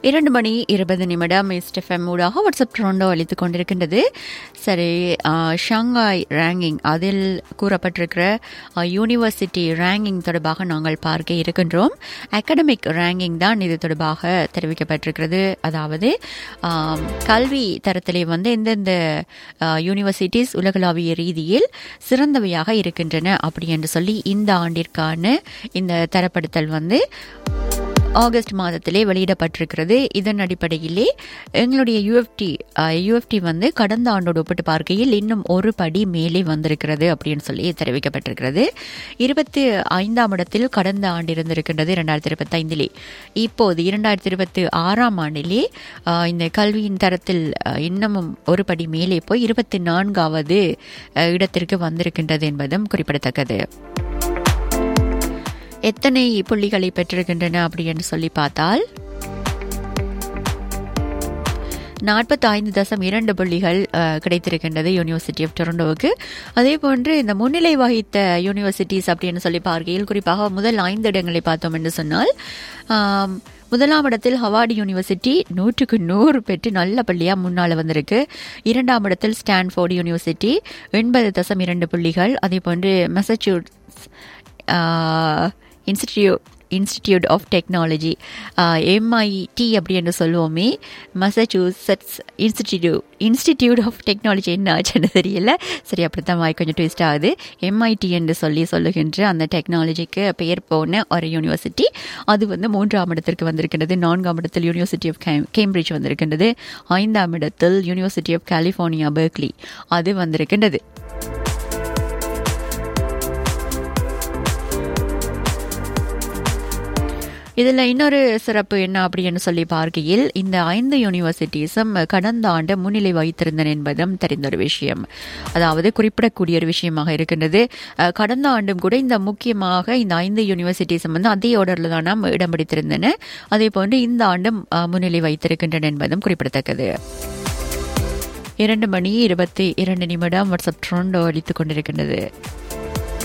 இரண்டு மணி இருபது நிமிடம் எஸ்டெஃப்எம் ஊடாக வாட்ஸ்அப் ட்ரோண்டோ அளித்துக் கொண்டிருக்கின்றது சரி ஆ, ஷாங்காய் ரேங்கிங் அதில் கூறப்பட்டிருக்கிற ஆ, யூனிவர்சிட்டி ரேங்கிங் தொடர்பாக நாங்கள் பார்க்க இருக்கின்றோம் அகடமிக் ரேங்கிங் தான் இது தொடர்பாக தெரிவிக்கப்பட்டிருக்கிறது அதாவது ஆம், கல்வி தரத்திலே வந்து எந்தெந்த ஆ, யூனிவர்சிட்டிஸ் உலகளாவிய ரீதியில் சிறந்தவையாக இருக்கின்றன அப்படி என்று சொல்லி இந்த ஆண்டிற்கான இந்த தரப்படுத்தல் வந்து ஆகஸ்ட் மாதத்திலே வெளியிடப்பட்டிருக்கிறது இதன் அடிப்படையிலே எங்களுடைய யூஎஃப்டி யூஎஃப்டி வந்து கடந்த ஆண்டோடு ஒப்பிட்டு பார்க்கையில் இன்னும் ஒரு படி மேலே வந்திருக்கிறது அப்படின்னு சொல்லி தெரிவிக்கப்பட்டிருக்கிறது இருபத்தி ஐந்தாம் இடத்தில் கடந்த ஆண்டு இருந்திருக்கின்றது இரண்டாயிரத்தி இருபத்தி ஐந்திலே இப்போது இரண்டாயிரத்தி இருபத்தி ஆறாம் ஆண்டிலே ஆஹ், இந்த கல்வியின் தரத்தில் ஆஹ், இன்னமும் ஒரு படி மேலே போய் இருபத்தி நான்காவது ஆஹ், இடத்திற்கு வந்திருக்கின்றது என்பதும் குறிப்பிடத்தக்கது எத்தனை புள்ளிகளை பெற்றிருக்கின்றன அப்படின்னு சொல்லி பார்த்தால் நாற்பத்தி ஐந்து தசம் இரண்டு புள்ளிகள் அஹ், கிடைத்திருக்கின்றது யூனிவர்சிட்டி ஆஃப் டொரண்டோவுக்கு அதே போன்று இந்த முன்னிலை வகித்த யூனிவர்சிட்டிஸ் அப்படின்னு சொல்லி பார்க்கையில் குறிப்பாக முதல் ஐந்து இடங்களை பார்த்தோம் என்று சொன்னால் ஆம், முதலாம் இடத்தில் ஹவார்டு யூனிவர்சிட்டி நூற்றுக்கு நூறு பெற்று நல்ல பள்ளியாக முன்னால் வந்திருக்கு இரண்டாம் இடத்தில் ஸ்டான்ஃபோர்டு யூனிவர்சிட்டி எண்பது தசம் இரண்டு புள்ளிகள் அதே போன்று Massachusetts institute institute of technology MIT அப்படி என்று சொல்லுவோமே Massachusetts institute institute of technology என்ன ஆச்சுன்னு தெரியல சரி அப்படித்தான் வாய் கொஞ்சம் ட்விஸ்ட் ஆகுது எம்ஐடி என்று சொல்லி சொல்லுகின்ற அந்த டெக்னாலஜிக்கு பெயர் போன ஒரு யூனிவர்சிட்டி அது வந்து மூன்றாம் இடத்திற்கு வந்திருக்கின்றது நான்காம் இடத்தில் யூனிவர்சிட்டி ஆஃப் கேம்பிரிட்ஜ் வந்திருக்கின்றது ஐந்தாம் இடத்தில் யூனிவர்சிட்டி ஆஃப் கலிஃபோர்னியா பெர்க்லி அது வந்திருக்கின்றது இதில் இன்னொரு சிறப்பு என்ன அப்படின்னு சொல்லி பார்க்கையில் இந்த ஐந்து யூனிவர்சிட்டிஸும் கடந்த ஆண்டு முன்னிலை வைத்திருந்தன என்பதும் தெரிந்த ஒரு விஷயம் அதாவது குறிப்பிடக்கூடிய ஒரு விஷயமாக இருக்கின்றது அஹ், கடந்த ஆண்டும் கூட இந்த முக்கியமாக இந்த ஐந்து யூனிவர்சிட்டிஸும் வந்து அதே ஆர்டரில் தான் நாம் இடம் பிடித்திருந்தன அதே போன்று இந்த ஆண்டும் அஹ், முன்னிலை வைத்திருக்கின்றன என்பதும் குறிப்பிடத்தக்கது இரண்டு மணி இருபத்தி இரண்டு நிமிடம் வாட்ஸ்அப் ட்ரோண்டோ அளித்துக் கொண்டிருக்கின்றது